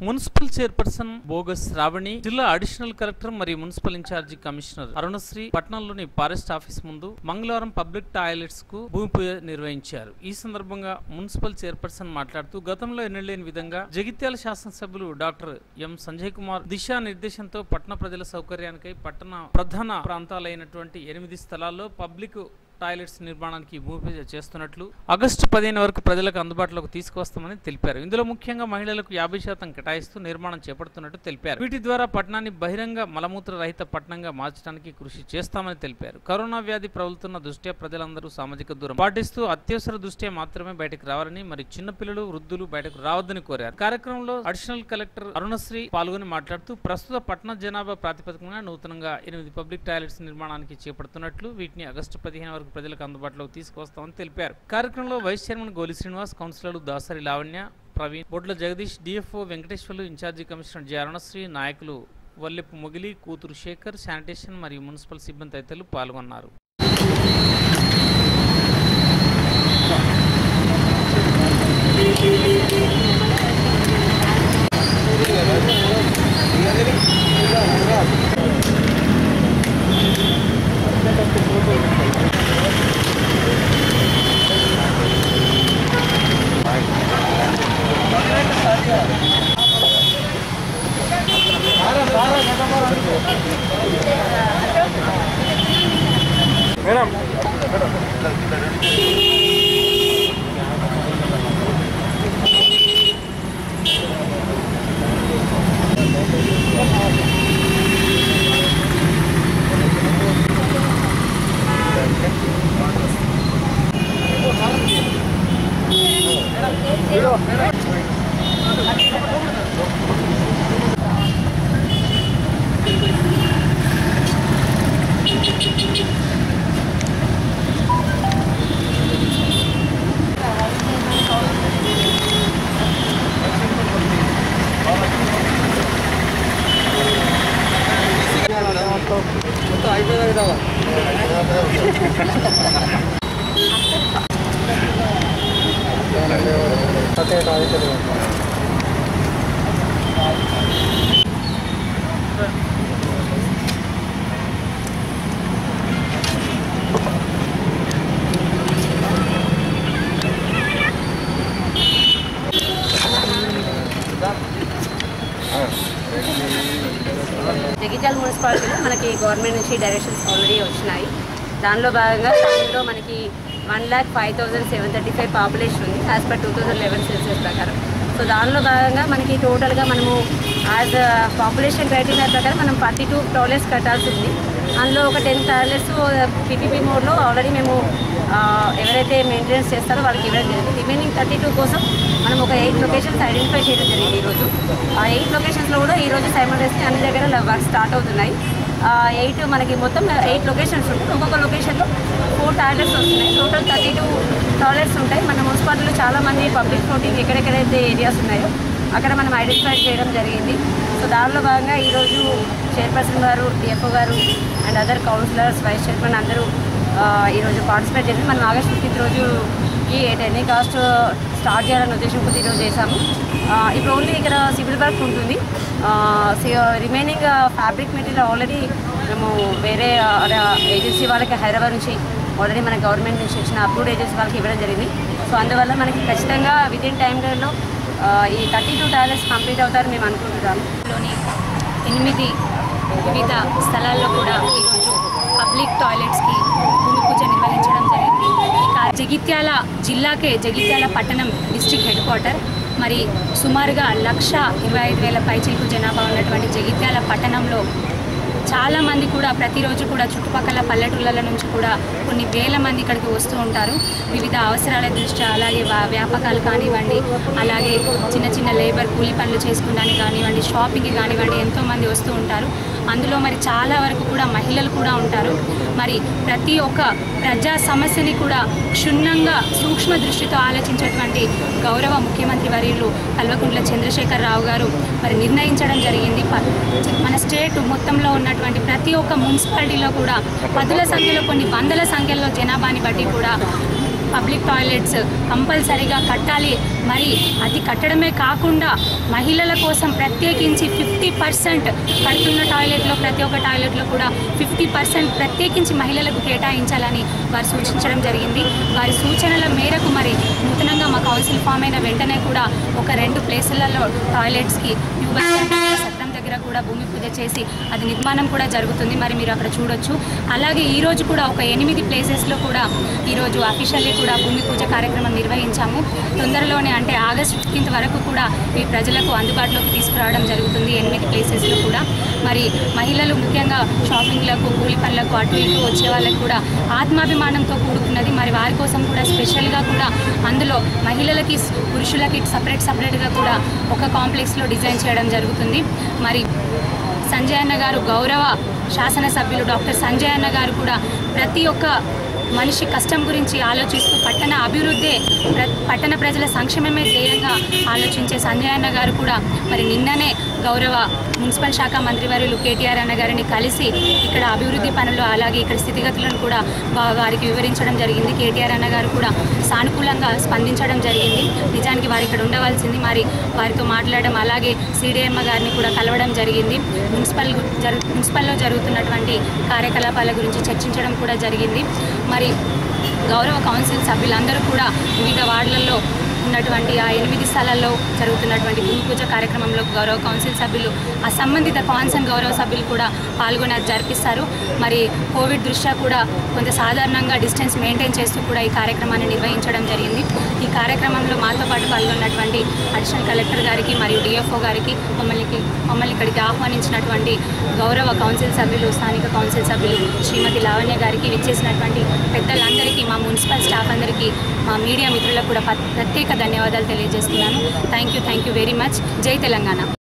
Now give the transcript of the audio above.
municipal chairperson బోగస్ రావణి జిల్లా అడిషనల్ కలెక్టర్ మరియు మున్సిపల్ ఇన్ఛార్జి కమిషనర్ అరుణశ్రీ పట్టణంలోని ఫారెస్ట్ ఆఫీస్ ముందు మంగళవారం పబ్లిక్ టాయిలెట్స్ కు భూమి పూజ నిర్వహించారు ఈ సందర్భంగా మున్సిపల్ చైర్పర్సన్ మాట్లాడుతూ గతంలో ఎన్నలేని విధంగా జగిత్యాల శాసనసభ్యులు డాక్టర్ ఎం సంజయ్ కుమార్ దిశా నిర్దేశంతో పట్టణ ప్రజల సౌకర్యానికై పట్టణ ప్రధాన ప్రాంతాలైనటువంటి ఎనిమిది స్థలాల్లో పబ్లిక్ టాయిలెట్స్ నిర్మాణానికి భూమి పూజ చేస్తున్నట్లు ఆగస్టు పదిహేను వరకు ప్రజలకు అందుబాటులోకి తీసుకువస్తామని తెలిపారు ఇందులో ముఖ్యంగా మహిళలకు యాభై శాతం కేటాయిస్తూ నిర్మాణం చేపడుతున్నట్టు తెలిపారు వీటి ద్వారా పట్టణాన్ని బహిరంగ మలమూత్ర రహిత పట్టణంగా మార్చడానికి కృషి చేస్తామని తెలిపారు కరోనా వ్యాధి ప్రబలుతున్న దృష్ట్యా ప్రజలందరూ సామాజిక దూరం పాటిస్తూ అత్యవసర దృష్ట్యా మాత్రమే బయటకు రావాలని మరి చిన్నపిల్లలు వృద్ధులు బయటకు రావద్దని కోరారు కార్యక్రమంలో అడిషనల్ కలెక్టర్ అరుణశ్రీ పాల్గొని మాట్లాడుతూ ప్రస్తుత పట్టణ జనాభా ప్రాతిపదికన నూతనంగా ఎనిమిది పబ్లిక్ టాయిలెట్స్ నిర్మాణానికి చేపడుతున్నట్లు వీటిని ఆగస్టు పదిహేను వరకు ప్రజలకు అందుబాటులోకి తీసుకొస్తామని తెలిపారు కార్యక్రమంలో వైస్ చైర్మన్ గోలి శ్రీనివాస్ కౌన్సిలర్లు Dasari Lavanya Praveen Bodla Jagadeesh DFO Venkateswarlu incharge commissioner J Arunasri నాయకులు వల్లెపు మొగిలి కూతురు శేఖర్ శానిటేషన్ మరియు మున్సిపల్ సిబ్బంది తదితరులు పాల్గొన్నారు జగిత్యాల మున్సిపాలిటీలో మనకి గవర్నమెంట్ నుంచి డైరెక్షన్స్ ఆల్రెడీ వచ్చినాయి దానిలో భాగంగా టౌన్లో మనకి one lakh five thousand seven thirty five population ఉంది as per two thousand eleven census ప్రకారం సో దానిలో భాగంగా మనకి టోటల్గా మనము యాజ్ పాపులేషన్ క్రైటీరియా ప్రకారం మనం ఫార్టీ టూ టాయిలెట్స్ కట్టాల్సి ఉంది అందులో ఒక టెన్ టాయిలెట్స్ పీపీపీ మోడ్లో ఆల్రెడీ మేము ఆ, ఎవరైతే మెయింటెనెన్స్ చేస్తారో వాళ్ళకి ఇవ్వడం జరిగింది రిమైనింగ్ థర్టీ టూ కోసం మనం ఒక ఎయిట్ లొకేషన్స్ ఐడెంటిఫై చేయడం జరిగింది ఈరోజు ఆ ఎయిట్ లొకేషన్స్లో కూడా ఈరోజు సైమల్టేస్లీ అన్ని దగ్గర వర్క్ స్టార్ట్ అవుతున్నాయి ఎయిట్ మనకి మొత్తం ఎయిట్ లొకేషన్స్ ఉంటాయి ఒక్కొక్క లొకేషన్లో ఫోర్ టాయిలెట్స్ వస్తున్నాయి టోటల్ థర్టీ టూ టాయిలెట్స్ ఉంటాయి మన మున్సిపాలిటీలో చాలామంది పబ్లిక్ ఫ్లోటింగ్ ఎక్కడెక్కడైతే ఏరియాస్ ఉన్నాయో అక్కడ మనం ఐడెంటిఫై చేయడం జరిగింది సో దానిలో భాగంగా ఈరోజు చైర్పర్సన్ గారు డిఎఫ్ఓ గారు and other councillors vice chairman అందరూ ఆ, ఈరోజు పార్టిసిపేట్ చేసి మనం ఆగస్ట్ ఫిఫ్టీన్త్ రోజుకి ఎనీ కాస్ట్ స్టార్ట్ చేయాలనే ఉద్దేశం కొద్ది ఈరోజు చేశాము ఆ, ఇప్పుడు ఓన్లీ ఇక్కడ సివిల్ వర్క్ ఉంటుంది రిమైనింగ్ ఫ్యాబ్రిక్ మెటీరియల్ ఆల్రెడీ మేము వేరే ఏజెన్సీ వాళ్ళకి హైదరాబాద్ నుంచి ఆల్రెడీ మన గవర్నమెంట్ నుంచి వచ్చిన అప్రూవ్డ్ ఏజెన్సీ వాళ్ళకి ఇవ్వడం జరిగింది సో అందువల్ల మనకి ఖచ్చితంగా విదిన్ టైంలో ఈ థర్టీ టూ టాయిలెట్స్ కంప్లీట్ అవుతారని మేము అనుకుంటున్నాము లోని ఎనిమిది వివిధ స్థలాల్లో కూడా ఈరోజు పబ్లిక్ టాయిలెట్స్కి భూమి పూజ నిర్వహించడం జరిగింది ఇక జగిత్యాల జిల్లాకే జగిత్యాల పట్టణం డిస్టిక్ హెడ్ క్వార్టర్ మరి సుమారుగా లక్ష ఇరవై ఐదు వేల పైచిలకు జనాభా ఉన్నటువంటి జగిత్యాల పట్టణంలో చాలామంది కూడా ప్రతిరోజు కూడా చుట్టుపక్కల పల్లెటూళ్ళ నుంచి కూడా కొన్ని వేల మంది ఇక్కడికి వస్తూ ఉంటారు వివిధ అవసరాల దృష్ట్యా అలాగే వా- వ్యాపకాలు కానివ్వండి అలాగే చిన్న చిన్న లేబర్ కూలి పనులు చేసుకోవడానికి కానివ్వండి షాపింగ్కి కానివ్వండి ఎంతోమంది వస్తూ ఉంటారు అందులో మరి చాలా వరకు కూడా మహిళలు కూడా ఉంటారు మరి ప్రతి ఒక్క ప్రజా సమస్యని కూడా క్షుణ్ణంగా సూక్ష్మ దృష్టితో ఆలోచించేటువంటి గౌరవ ముఖ్యమంత్రి వర్యులు కల్వకుంట్ల చంద్రశేఖర్ రావు గారు మరి నిర్ణయించడం జరిగింది ప- మన స్టేట్ మొత్తంలో ఉన్నటువంటి ప్రతి ఒక్క మున్సిపాలిటీలో కూడా పదుల సంఖ్యలో కొన్ని వందల సంఖ్యలో జనాభాని బట్టి కూడా పబ్లిక్ టాయిలెట్స్ కంపల్సరీగా కట్టాలి మరి అది కట్టడమే కాకుండా మహిళల కోసం ప్రత్యేకించి ఫిఫ్టీ పర్సెంట్ కడుతున్న టాయిలెట్లో ప్రతి ఒక్క టాయిలెట్లో కూడా ఫిఫ్టీ పర్సెంట్ ప్రత్యేకించి మహిళలకు కేటాయించాలని వారు సూచించడం జరిగింది వారి సూచనల మేరకు మరి నూతనంగా మా కౌన్సిల్ ఫామ్ అయిన వెంటనే కూడా ఒక రెండు ప్లేసులలో టాయిలెట్స్కి న్యూ బస్ స్టాండ్ సత్రం దగ్గర కూడా భూమి పూజ చేసి అది నిర్మాణం కూడా జరుగుతుంది మరి మీరు అక్కడ చూడొచ్చు అలాగే ఈ రోజు కూడా ఒక ఎనిమిది ప్లేసెస్లో కూడా ఈరోజు అఫీషియల్లీ కూడా భూమి పూజ కార్యక్రమం నిర్వహించాము తొందరలోనే అంటే ఆగస్ట్ ఫిఫ్టీన్త్ వరకు కూడా ఈ ప్రజలకు అందుబాటులోకి తీసుకురావడం జరుగుతుంది ఎనిమిది ప్లేసెస్లో కూడా మరి మహిళలు ముఖ్యంగా షాపింగ్లకు కూలి పనులకు అటు ఇటు వచ్చే వాళ్ళకు కూడా ఆత్మాభిమానంతో కూడుకున్నది మరి వారి కోసం కూడా స్పెషల్గా కూడా అందులో మహిళలకి పురుషులకి సపరేట్ సపరేట్గా కూడా ఒక కాంప్లెక్స్లో డిజైన్ చేయడం జరుగుతుంది మరి సంజయ్ అన్న గారు గౌరవ శాసనసభ్యులు డాక్టర్ సంజయ్ అన్న గారు కూడా ప్రతి ఒక్క మనిషి కష్టం గురించి ఆలోచిస్తూ పట్టణ అభివృద్ధే ప్ర పట్టణ ప్రజల సంక్షేమమే ధ్యేయంగా ఆలోచించే సంజయ్ అన్న గారు కూడా మరి నిన్ననే గౌరవ మున్సిపల్ శాఖ మంత్రివర్యులు కేటీఆర్ అన్న గారిని కలిసి ఇక్కడ అభివృద్ధి పనులు అలాగే ఇక్కడ స్థితిగతులను కూడా వా- వారికి వివరించడం జరిగింది కేటీఆర్ అన్న గారు కూడా సానుకూలంగా స్పందించడం జరిగింది నిజానికి వారు ఇక్కడ ఉండవలసింది మరి వారితో మాట్లాడడం అలాగే సిడిఎమ్మ గారిని కూడా కలవడం జరిగింది మున్సిపల్ గు- జరు మున్సిపల్లో జరుగుతున్నటువంటి కార్యకలాపాల గురించి చర్చించడం కూడా జరిగింది మరి గౌరవ కౌన్సిల్ సభ్యులందరూ కూడా వివిధ వార్డులలో ఉన్నటువంటి ఆ ఎనిమిది స్థలాల్లో జరుగుతున్నటువంటి భూమి పూజ కార్యక్రమంలో గౌరవ కౌన్సిల్ సభ్యులు ఆ సంబంధిత కాన్సన్ గౌరవ సభ్యులు కూడా పాల్గొని అది జరిపిస్తారు మరి కోవిడ్ దృష్ట్యా కూడా కొంత సాధారణంగా డిస్టెన్స్ మెయింటైన్ చేస్తూ కూడా ఈ కార్యక్రమాన్ని నిర్వహించడం జరిగింది ఈ కార్యక్రమంలో మాతో పాటు పాల్గొన్నటువంటి అడిషనల్ కలెక్టర్ గారికి మరియు డిఎఫ్ఓ గారికి మమ్మల్ని మమ్మల్ని ఇక్కడికి ఆహ్వానించినటువంటి గౌరవ కౌన్సిల్ సభ్యులు స్థానిక కౌన్సిల్ సభ్యులు శ్రీమతి లావణ్య గారికి విచ్చేసినటువంటి పెద్దలందరికీ మా మున్సిపల్ స్టాఫ్ అందరికీ మా మీడియా మిత్రులకు కూడా ప- ప్రత్యేక ధన్యవాదాలు తెలియజేస్తున్నాను thank you thank you very much జై తెలంగాణ